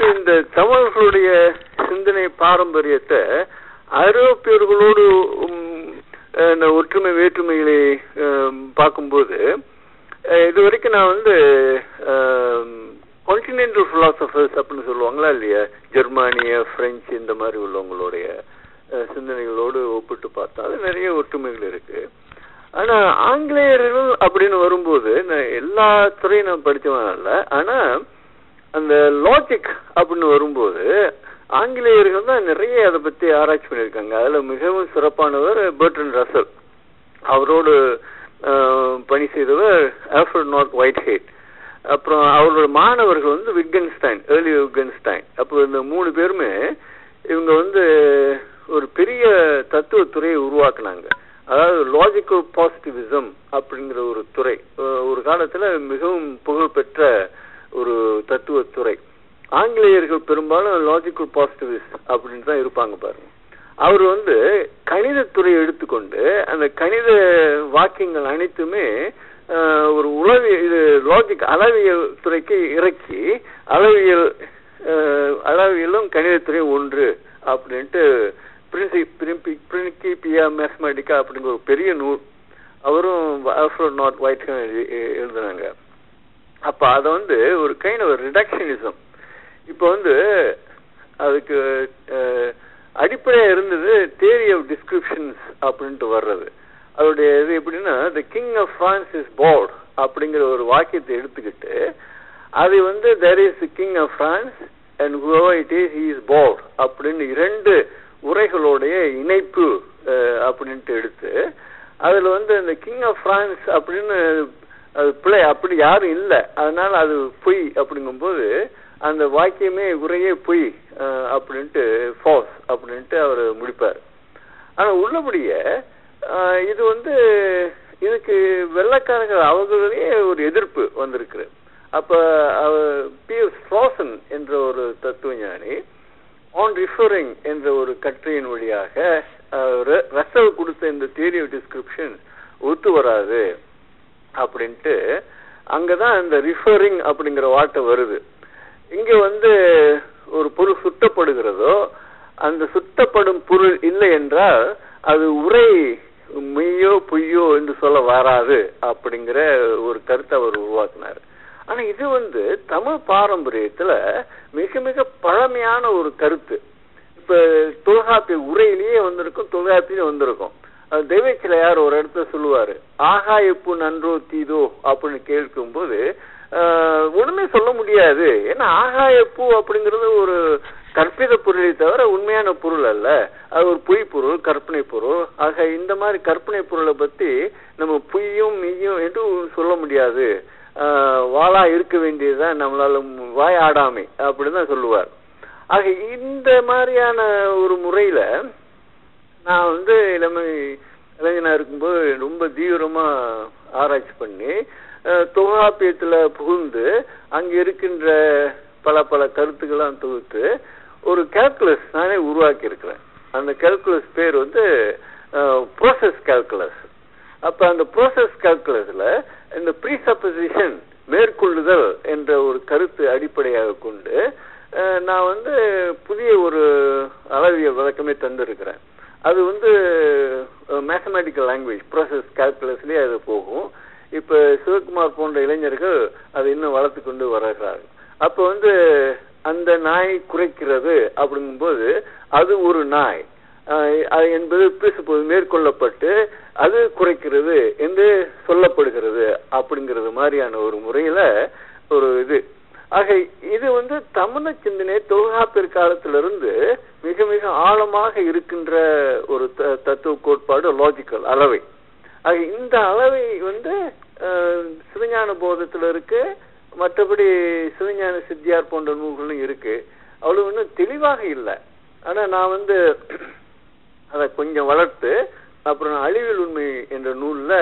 இந்த தமிழர்களுடைய சிந்தனை பாரம்பரியத்தை ஐரோப்பியர்களோடு உம், அஹ், இந்த ஒற்றுமை வேற்றுமைகளை அஹ், பார்க்கும்போது அஹ், இது வரைக்கும் நான் வந்து கான்டினென்டல் philosophers அப்படின்னு சொல்லுவாங்களா இல்லையா ஜெர்மானிய பிரெஞ்சு இந்த மாதிரி உள்ளவங்களுடைய அஹ், சிந்தனைகளோடு ஒப்பிட்டு பார்த்தா அது நிறைய ஒற்றுமைகள் இருக்கு ஆனா ஆங்கிலேயர்கள் அப்படின்னு வரும்போது நான் எல்லா துறையும் நான் படிச்சவன் இல்ல ஆனா அந்த லாஜிக் அப்படின்னு வரும்போது ஆங்கிலேயர்கள் தான் நிறைய அதை பத்தி ஆராய்ச்சி பண்ணியிருக்காங்க அதுல மிகவும் சிறப்பானவர் பெர்ட்ரன் ரசல் அவரோடு அஹ், பணி செய்தவர் ஆல்ஃபர்ட் நாட் ஒயிட் ஹேட் அப்புறம் அவரோட மாணவர்கள் வந்து விட்கன்ஸ்டைன் ஏர்லி விட்கன்ஸ்டைன் அப்போ இந்த மூணு பேருமே இவங்க வந்து ஒரு பெரிய தத்துவ துறையை உருவாக்குனாங்க அதாவது லாஜிக்கல் பாசிட்டிவிசம் அப்படிங்கிற ஒரு துறை அஹ் ஒரு காலத்துல மிகவும் புகழ்பெற்ற ஒரு தத்துவ துறை ஆங்கிலேயர்கள் பெரும்பாலும் லாஜிக்கல் பாசிட்டிவிஸ்ட் அப்படின்னு தான் இருப்பாங்க பாருங்க அவர் வந்து கணிதத்துறையை எடுத்துக்கொண்டு அந்த கணித வாக்கியங்கள் அனைத்துமே அஹ், ஒரு உளவி இது லாஜிக் அளவியல் துறைக்கு இறக்கி அளவியல் அஹ், அளவியலும் கணிதத்துறையும் ஒன்று அப்படின்ட்டு பிரின்சிபியா மேத்மெட்டிக்கா அப்படிங்கிற ஒரு பெரிய நூல் அவரும் ஆல்ஃபர்ட் நாட் ஒயிட் எழுதுனாங்க அப்ப அத வந்து ஒரு கைண்ட் ஒரு ரிடக்ஷனிசம் இப்போ வந்து அதுக்கு அஹ், அடிப்படையா இருந்தது தேரி ஆஃப் டிஸ்கிரிப்ஷன்ஸ் அப்படின்ட்டு வர்றது அதோடைய இது எப்படின்னா the king of France is bald அப்படிங்கிற ஒரு வாக்கியத்தை எடுத்துக்கிட்டு அது வந்து there is king of France and whoever it is he is bored அப்படின்னு இரண்டு உரைகளுடைய இணைப்பு அஹ், அப்படின்ட்டு எடுத்து அதுல வந்து அந்த கிங் ஆஃப் பிரான்ஸ் அப்படின்னு அது பிள்ளை அப்படி யாரும் இல்லை அதனால அது பொய் அப்படிங்கும்போது அந்த வாக்கியமே உரையே பொய் அஹ், அப்படின்ட்டு ஃபால்ஸ் அப்படின்ட்டு அவர் முடிப்பார் ஆனா உள்ளபடியே அஹ், இது வந்து இதுக்கு வெள்ளக்காரர்கள் அவர்களுடைய ஒரு எதிர்ப்பு வந்திருக்கு அப்ப பிஎஸ் ஃப்ராசன் என்ற ஒரு தத்துவ ஞானி ஆன் ரிஃபரிங் என்ற ஒரு கட்டுரையின் வழியாக அவர் ரசல் கொடுத்த இந்த தியரி ஆஃப் டிஸ்கிரிப்ஷன் ஒத்து வராது அப்படின்ட்டு அங்கதான் இந்த ரிஃபரிங் அப்படிங்கிற வார்த்தை வருது இங்க வந்து ஒரு பொருள் சுட்டப்படுகிறதோ அந்த சுட்டப்படும் பொருள் இல்லை என்றால் அது உரை மெய்யோ பொய்யோ என்று சொல்ல வராது அப்படிங்கிற ஒரு கருத்தை அவர் உருவாக்கினார் ஆனா இது வந்து தமிழ் பாரம்பரியத்துல மிக மிக பழமையான ஒரு கருத்து இப்ப தொல்காப்பிய உரையிலேயே வந்திருக்கும் தொல்காப்பியும் வந்திருக்கும் அது தெய்வச்சிலையார் ஒரு இடத்துல சொல்லுவாரு ஆகாயப்பு நன்றோ தீதோ அப்படின்னு கேட்கும்போது ஆஹ், ஒண்ணுமே சொல்ல முடியாது ஏன்னா ஆகாயப்பூ அப்படிங்கிறது ஒரு கற்பித பொருளை தவிர உண்மையான பொருள் அல்ல அது ஒரு பொய் பொருள் கற்பனை பொருள் ஆக இந்த மாதிரி கற்பனை பொருளை பத்தி நம்ம பொய்யும் மெய்யும் என்று சொல்ல முடியாது ஆஹ், வாளா இருக்க வேண்டியதுதான் நம்மளால மு- வாய் ஆடாமை அப்படிதான் சொல்லுவார் ஆக இந்த மாதிரியான ஒரு முறையில நான் வந்து இளமை இளைஞனா இருக்கும்போது ரொம்ப தீவிரமா ஆராய்ச்சி பண்ணி அஹ், தொல்காப்பியத்துல புகுந்து அங்க இருக்கின்ற பல பல கருத்துக்கள்லாம் தொகுத்து ஒரு கால்குலஸ் நானே உருவாக்கி இருக்கிறேன் அந்த கால்குலஸ் பேர் வந்து ப்ரோசஸ் கால்குலஸ் அப்ப அந்த ப்ரோசஸ் கால்குலஸ்ல இந்த ப்ரீசப்போசிஷன் மேற்கொள்ளுதல் என்ற ஒரு கருத்து அடிப்படையாக கொண்டு அஹ், நான் வந்து புதிய ஒரு அளவிய விளக்கமே தந்திருக்கிறேன் அது வந்து மேத்தமேட்டிக்கல் லாங்குவேஜ் ப்ரோசஸ் கால்குலஸ்லயே அது போகும் இப்ப சிவகுமார் போன்ற இளைஞர்கள் அதை இன்னும் வளர்த்து கொண்டு வருகிறார்கள் அப்ப வந்து அந்த நாய் குறைக்கிறது அப்படிங்கும்போது அது ஒரு நாய் ஆஹ் அது என்பது பேசும்போது மேற்கொள்ளப்பட்டு அது குறைக்கிறது என்று சொல்லப்படுகிறது அப்படிங்கிறது மாதிரியான ஒரு முறையில ஒரு இது ஆக இது வந்து தமிழ சிந்தனை தொல்காப்பியர் காலத்திலிருந்து மிக மிக ஆழமாக இருக்கின்ற ஒரு த- தத்துவ கோட்பாடு லாஜிக்கல் அளவை ஆக இந்த அளவை வந்து அஹ், சிவஞான போதத்துல இருக்கு மற்றபடி சிவஞான சித்தியார் போன்ற நூல்களும் இருக்கு அவ்வளவு இன்னும் தெளிவாக இல்லை ஆனா நான் வந்து அதை கொஞ்சம் வளர்த்து அப்புறம் அழிவில் உண்மை என்ற நூல்ல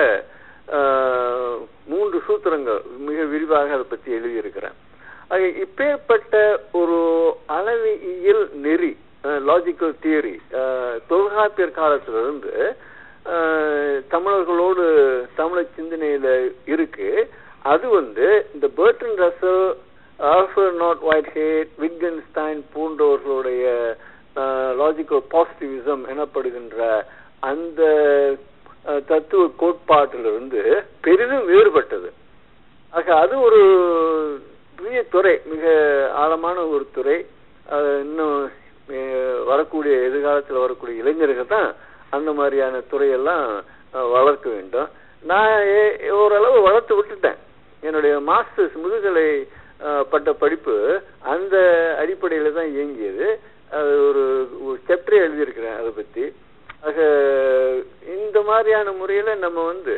ஆஹ், மூன்று சூத்திரங்கள் மிக விரிவாக அதை பத்தி எழுதியிருக்கிறேன் ஆக இப்பேற்பட்ட ஒரு அளவியல் நெறி லாஜிக்கல் தியரி தொல்காப்பியர் காலத்திலிருந்து ஆஹ், தமிழர்களோடு தமிழர் சிந்தனையில இருக்கு அது வந்து இந்த பேர்டன் ரசல் ஆல்ஃபர் நாட் ஒயிட் ஹேட் விட்கன்ஸ்டைன் போன்றவர்களுடைய லாஜிக்கல் பாசிட்டிவிசம் எனப்படுகின்ற அந்த அஹ், தத்துவ கோட்பாட்டிலிருந்து பெரிதும் வேறுபட்டது ஆக அது ஒரு பெரிய துறை மிக ஆழமான ஒரு துறை அது இன்னும் அஹ், வரக்கூடிய எதிர்காலத்தில் வரக்கூடிய இளைஞர்கள் தான் அந்த மாதிரியான துறையெல்லாம் அஹ், வளர்க்க வேண்டும் நான் ஏ- ஓரளவு வளர்த்து விட்டுட்டேன் என்னுடைய மாஸ்டர்ஸ் முதுகலை அஹ், பட்ட படிப்பு அந்த அடிப்படையில தான் இயங்கியது அது ஒரு செப்டரே எழுதியிருக்கிறேன் அதை பத்தி ஆக இந்த மாதிரியான முறையில நம்ம வந்து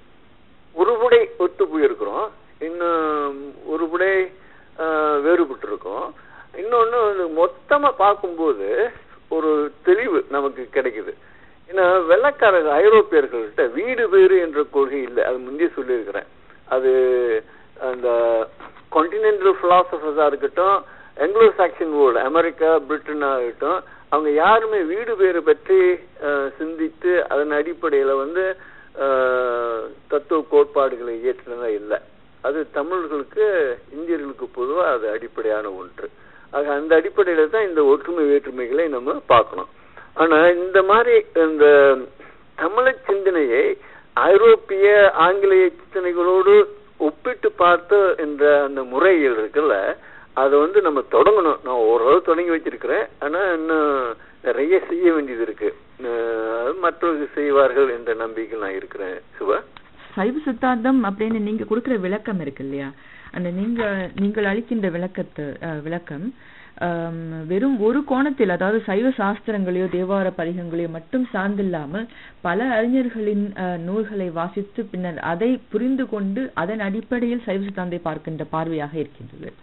ஒருபுடை ஒத்து போயிருக்கிறோம் இன்னும் ஒருபுடை வேறுபட்டு இருக்கோம் இன்னொன்னு வந்து மொத்தமா பார்க்கும்போது ஒரு தெளிவு நமக்கு கிடைக்குது ஏன்னா வெள்ளக்காரர்கள் ஐரோப்பியர்கள்ட்ட வீடு பேரு என்ற கொள்கை இல்லை அது முந்தைய சொல்லியிருக்கிறேன் அது அந்த கான்டினென்டல் பிலாசபர்ஸா இருக்கட்டும் Anglo Saxon world America Britain ஆகட்டும் அவங்க யாருமே வீடு பேரு பற்றி அஹ், சிந்தித்து அதன் அடிப்படையில வந்து அஹ், தத்துவ கோட்பாடுகளை இயற்றினதா இல்லை அது தமிழர்களுக்கு இந்தியர்களுக்கு பொதுவா அது அடிப்படையான ஒன்று ஆக அந்த அடிப்படையில தான் இந்த ஒற்றுமை வேற்றுமைகளை நம்ம பார்க்கணும் ஆனா இந்த மாதிரி இந்த தமிழ சிந்தனையை ஐரோப்பிய ஆங்கிலேய சிந்தனைகளோடு ஒப்பிட்டு பார்த்து என்ற அந்த முறைகள் இருக்குல்ல அதை வந்து நம்ம தொடங்கணும் நான் ஓரளவு தொடங்கி வச்சிருக்கிறேன் ஆனா இன்னும் நிறைய செய்ய வேண்டியது இருக்கு அஹ் மற்றவர்கள் செய்வார்கள் என்ற நம்பிக்கை நான் இருக்கிறேன் சிவா சைவ சித்தாந்தம் அப்படின்னு நீங்க கொடுக்கிற விளக்கம் இருக்கு இல்லையா அந்த நீங்க நீங்கள் அளிக்கின்ற விளக்கத்து அஹ், விளக்கம் ஆம், வெறும் ஒரு கோணத்தில் அதாவது சைவ சாஸ்திரங்களையோ தேவார பதிகங்களையோ மட்டும் சார்ந்தில்லாமல் பல அறிஞர்களின் அஹ், நூல்களை வாசித்து பின்னர் அதை புரிந்து கொண்டு அதன் அடிப்படையில் சைவ சித்தாந்தை பார்க்கின்ற பார்வையாக இருக்கின்றது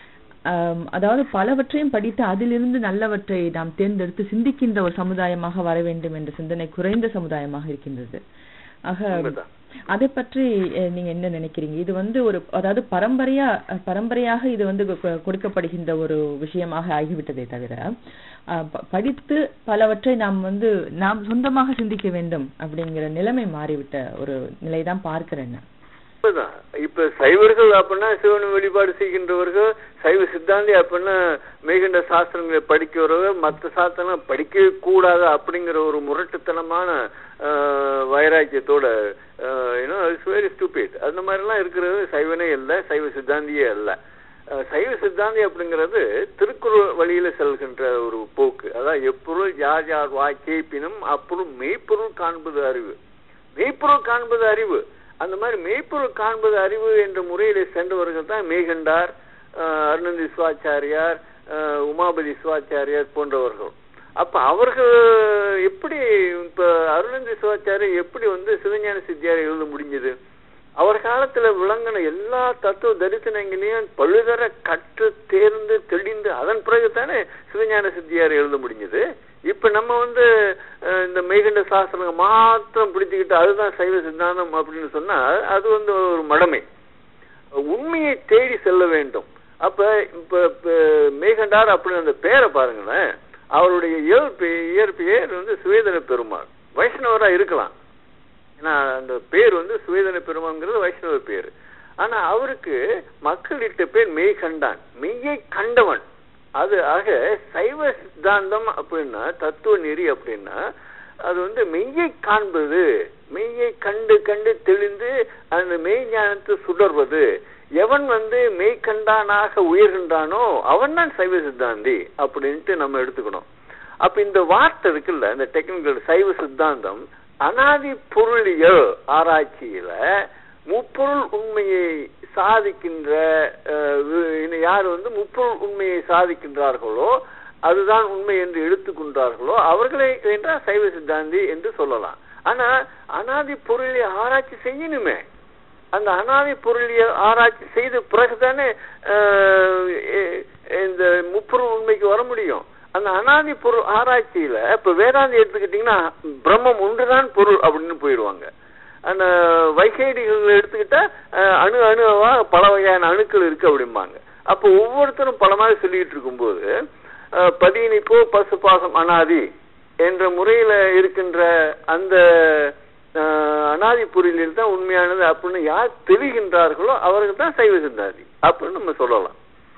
ஆம், அதாவது பலவற்றையும் படித்து அதிலிருந்து நல்லவற்றை நாம் தேர்ந்தெடுத்து சிந்திக்கின்ற ஒரு சமுதாயமாக வர வேண்டும் என்ற சிந்தனை குறைந்த சமுதாயமாக இருக்கின்றது ஆக உண்மைதான். அதை பற்றி அஹ், நீங்க என்ன நினைக்கிறீங்க இது வந்து ஒரு அதாவது பரம்பரையா அஹ், பரம்பரையாக இது வந்து கொ- கொடுக்கப்படுகின்ற ஒரு விஷயமாக ஆகிவிட்டதே தவிர அஹ், ப- படித்து பலவற்றை நாம் வந்து நாம் சொந்தமாக சிந்திக்க வேண்டும் அப்படிங்கிற நிலைமை மாறிவிட்ட ஒரு நிலைதான் பார்க்கிறேன் நான். உண்மைதான். இப்ப சைவர்கள் அப்படின்னா சிவன் வழிபாடு செய்கின்றவர்கள் சைவ சித்தாந்தி அப்படின்னா மேகண்ட சாஸ்திரங்களை படிக்கிறவர்கள் மற்ற சாஸ்திரம் படிக்கவே கூடாது அப்படிங்கிற ஒரு முரட்டுத்தனமான ஆஹ், வைராக்கியத்தோட ஏன்னா இட்ஸ் வெரி ஸ்டூபிட் அந்த மாதிரிலாம் இருக்கிறது சைவனே இல்லை சைவ சித்தாந்தியே அல்ல அஹ், சைவ சித்தாந்தி அப்படிங்கிறது திருக்குறள் வழியில செல்கின்ற ஒரு போக்கு அதாவது எப்பொருள் யார் யார் வாய் கேட்பினும் அப்பொருள் மெய்ப்பொருள் காண்பது அறிவு மெய்ப்பொருள் காண்பது அறிவு அந்த மாதிரி மெய்ப்பொருள் காண்பது அறிவு என்ற முறையில சென்றவர்கள் தான் மேகண்டார் அஹ், அருணந்தி சிவாச்சாரியார் அஹ், உமாபதி சிவாச்சாரியார் போன்றவர்கள் அப்ப அவர்கள் எப்படி இப்ப அருணந்தி சிவாச்சாரியர் எப்படி வந்து சிவஞான சித்தியார் எழுத முடிஞ்சது அவர் காலத்துல விளங்கின எல்லா தத்துவ தரிசனங்களையும் பழுதர கற்று தேர்ந்து தெளிந்து அதன் பிறகுதானே சிவஞான சித்தியார் எழுத முடிஞ்சது இப்ப நம்ம வந்து அஹ், இந்த மெய்கண்ட சாஸ்திரங்க மாத்திரம் பிடிச்சுக்கிட்டு அதுதான் சைவ சித்தாந்தம் அப்படின்னு சொன்னா அது வந்து ஒரு மடமை உண்மையை தேடி செல்ல வேண்டும் அப்ப இப்ப இப்ப மேகண்டார் அப்படின்னு அந்த பேரை பாருங்களேன் அவருடைய இயல்பு இயற்பெயர் வந்து சுவேதன பெருமாள் வைஷ்ணவரா இருக்கலாம் ஏன்னா அந்த பேர் வந்து சுவேதன பெருமாள்ங்கிறது வைஷ்ணவ பேர் ஆனா அவருக்கு மக்களிட்ட பேர் மெய் கண்டான் மெய்யை கண்டவன் அது ஆக சைவ சித்தாந்தம் அப்படின்னா தத்துவ நெறி அப்படின்னா அது வந்து மெய்யை காண்பது மெய்யை கண்டு கண்டு தெளிந்து அந்த மெய் ஞானத்தை சுடர்வது எவன் வந்து மெய்கண்டானாக உயர்கின்றானோ அவன் தான் சைவ சித்தாந்தி அப்படின்ட்டு நம்ம எடுத்துக்கணும் அப்ப இந்த வார்த்தை இருக்குல்ல இந்த டெக்னிக்கல் சைவ சித்தாந்தம் அனாதி பொருளியல் ஆராய்ச்சியில முப்பொருள் உண்மையை சாதிக்கின்ற அஹ், வி- யார் வந்து முப்பொருள் உண்மையை சாதிக்கின்றார்களோ அதுதான் உண்மை என்று எடுத்துக்கொண்டார்களோ அவர்களை என்றால் சைவ சித்தாந்தி என்று சொல்லலாம் ஆனா அனாதி பொருளை ஆராய்ச்சி செய்யணுமே அந்த அனாதி பொருளியல் ஆராய்ச்சி செய்த பிறகுதானே அஹ், எ- இந்த முப்பொருள் உண்மைக்கு வர முடியும் அந்த அனாதி பொருள் ஆராய்ச்சியில இப்ப வேதாந்தி எடுத்துக்கிட்டீங்கன்னா பிரம்மம் ஒன்றுதான் பொருள் அப்படின்னு போயிடுவாங்க அந்த வைகைடிகள் எடுத்துக்கிட்டா அஹ், அணு அணுவா பல வகையான அணுக்கள் இருக்கு அப்படிம்பாங்க அப்போ ஒவ்வொருத்தரும் பல மாதிரி சொல்லிட்டு இருக்கும்போது அஹ், பதினிப்போ பசுபாசம் அனாதி என்ற முறையில இருக்கின்ற அந்த அஹ், அனாதி பொருளில் தான் உண்மையானது அப்படின்னு யார் தெரிகின்றார்களோ அவர்கள் தான் சைவ சித்தாந்தி அப்படின்னு நம்ம சொல்லலாம்